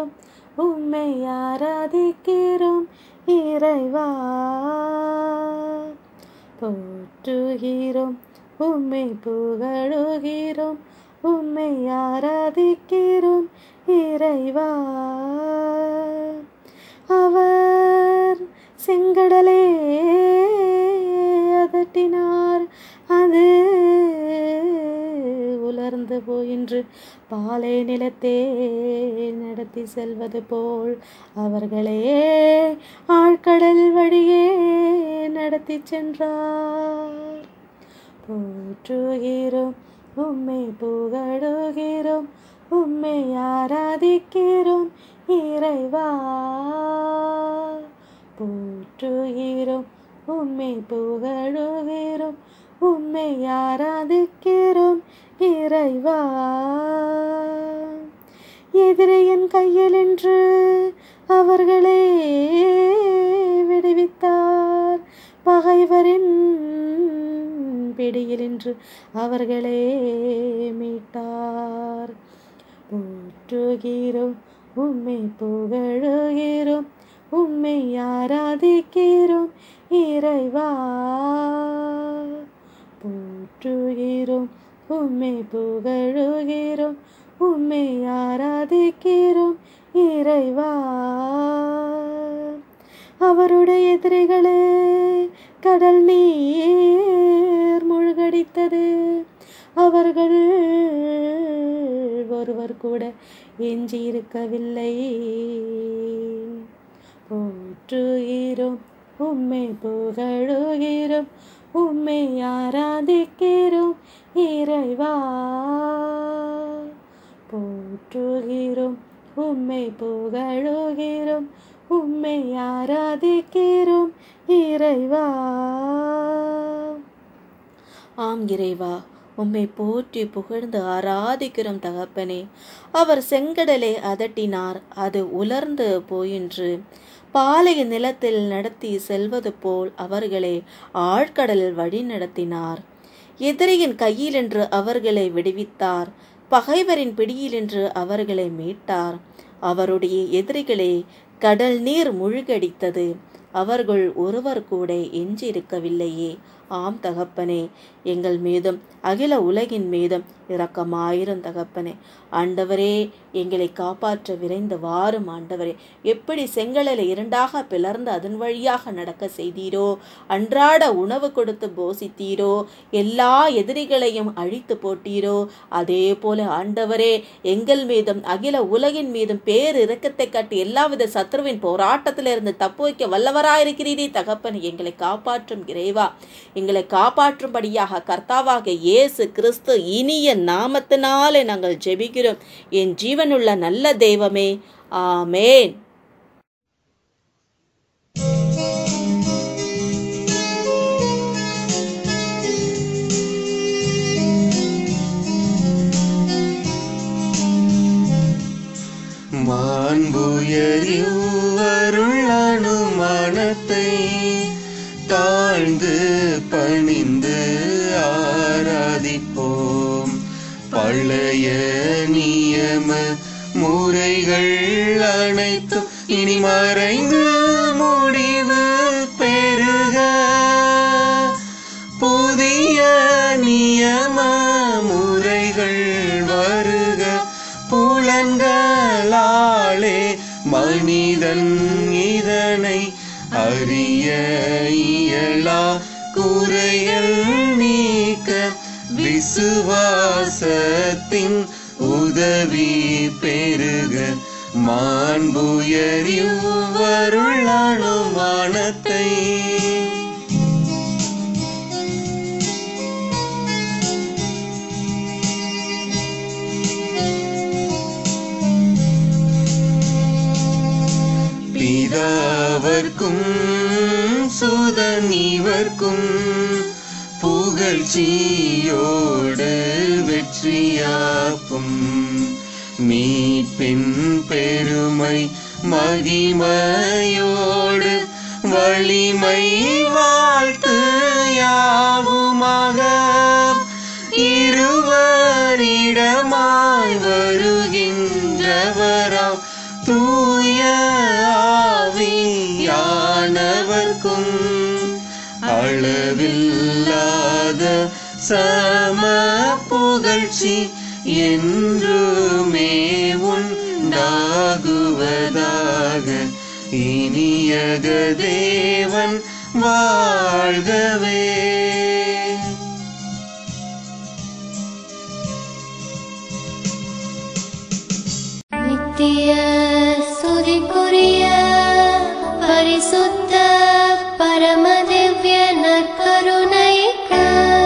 புகழுகிறோம் உம்மை ஆராதிக்கிறோம் இறைவா போற்றுகிறோம் உம்மை புகழுகிறோம் உம்மை ஆராதிக்கிறோம் இறைவா அவர் செங்கடலே அதட்டினார் அது உலர்ந்து போயின்று பாலை நிலத்தே நடத்தி செல்வது போல் அவர்களே ஆழ்கடல் வழியே நடத்தி சென்றார் போற்றுகிறோம் உம்மை புகழுகிறோம் உம்மை ஆராதிக்கிறோம் இறைவா போற்றுகிறோம் உம்மை புகழுகிறோம் உம்மை ஆராதிக்கிறோம் இறைவா எதிரையன் கையில் என்று அவர்களே விடுவித்தார் பகைவரின் பிடியில் என்று அவர்களே மீட்டார் போற்றுகிறோம் உம்மை புகழுகிறோம் உம்மை ஆராதிக்கிறோம் இறைவா போற்றுகிறோம் உம்மை புகழுகிறோம் உம்மை ஆராதிக்கிறோம் இறைவா அவருடைய எதிரிகளே கடல் நீர் முழுகடித்தது அவர்கள் ஒருவர் கூட எஞ்சி இருக்கவில்லை போற்றுகிறோம் உம்மை புகழுகிறோம் உம்மை ஆராதிக்கிறோம் இறைவா போற்றுகிறோம் உம்மை புகழுகிறோம் உம்மை ஆராதிக்கிறோம் இறைவா ஆம் இறைவா உம்மை போற்றி புகழ்ந்து ஆராதிக்கிறோம் தகப்பனே அவர் செங்கடலை அதட்டினார் அது உலர்ந்து போயின்று பாலைய நிலத்தில் நடத்தி செல்வது போல் அவர்களை ஆழ்கடல் வழி நடத்தினார் எதிரியின் கையிலென்று அவர்களை விடுவித்தார் பகைவரின் பிடியிலென்று அவர்களை மீட்டார் அவருடைய எதிரிகளை கடல் நீர் முழுகடித்தது அவர்கள் ஒருவர் கூட எஞ்சியிருக்கவில்லையே ஆம் தகப்பனே எங்கள் மீதும் அகில உலகின் மீதும் இரக்கமாயிரும் தகப்பனே ஆண்டவரே எங்களை காப்பாற்ற விரைந்து வாரும் ஆண்டவரே எப்படி செங்கடலை இரண்டாக பிளர்ந்து அதன் வழியாக நடக்க செய்தீரோ அன்றாட உணவு கொடுத்து போசித்தீரோ எல்லா எதிரிகளையும் அழித்து போட்டீரோ அதே போல ஆண்டவரே எங்கள் மீதும் அகில உலகின் மீதும் பேர் இரக்கத்தை காட்டி எல்லாவித சத்ருவின் போராட்டத்திலிருந்து தப்பு வைக்க வல்லவராயிருக்கிறீரே தகப்பன் எங்களை காப்பாற்றும் இறைவா எங்களை காப்பாற்றும்படியாக கர்த்தாவாக இயேசு கிறிஸ்து இனிய நாமத்தினாலே நாங்கள் ஜெபிக்கிறோம் என் ஜீவனுள்ள நல்ல தெய்வமே ஆமேன் மாண்புயரிவருள் அனுமானத்தை தாழ்ந்து பணிந்து ஆராதிப்போம் பழைய நியம முறைகள் அனைத்தும் இனி மறைந்து முடிவு பெறுக புதிய நியம முறைகள் வருக புலன்களாலே மனிதன் இதனை அறிய இயலா குறைகள் நீக்க விசுவாசத்தின் உதவி பெருக மாண்புயரிவருள் அனுமானத்தை பிதாவர்க்கும் சுதன் இவர்க்கும் புகழ்ச்சியோடு வெற்றியாக்கும் மீட்பின் பெருமை மகிமையோடு வலிமை வாழ்த்து யாவுமாக இருவரிடமாய் வருகின்றவராம் தூ சம புகழ்ச்சி என்றுமே உண்டாகுவதாக இனியக தேவன் வாழ்கவே நித்திய சுதிக்குரிய பரிசுத்த பரமதிவ்ய நற்கருணைக்கு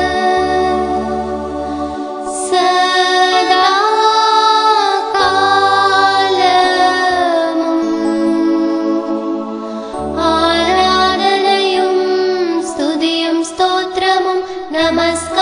சதா காலமும் ஆராதனையும் ஸ்துதியும் ஸ்தோத்திரமும் நமஸ்காரமும்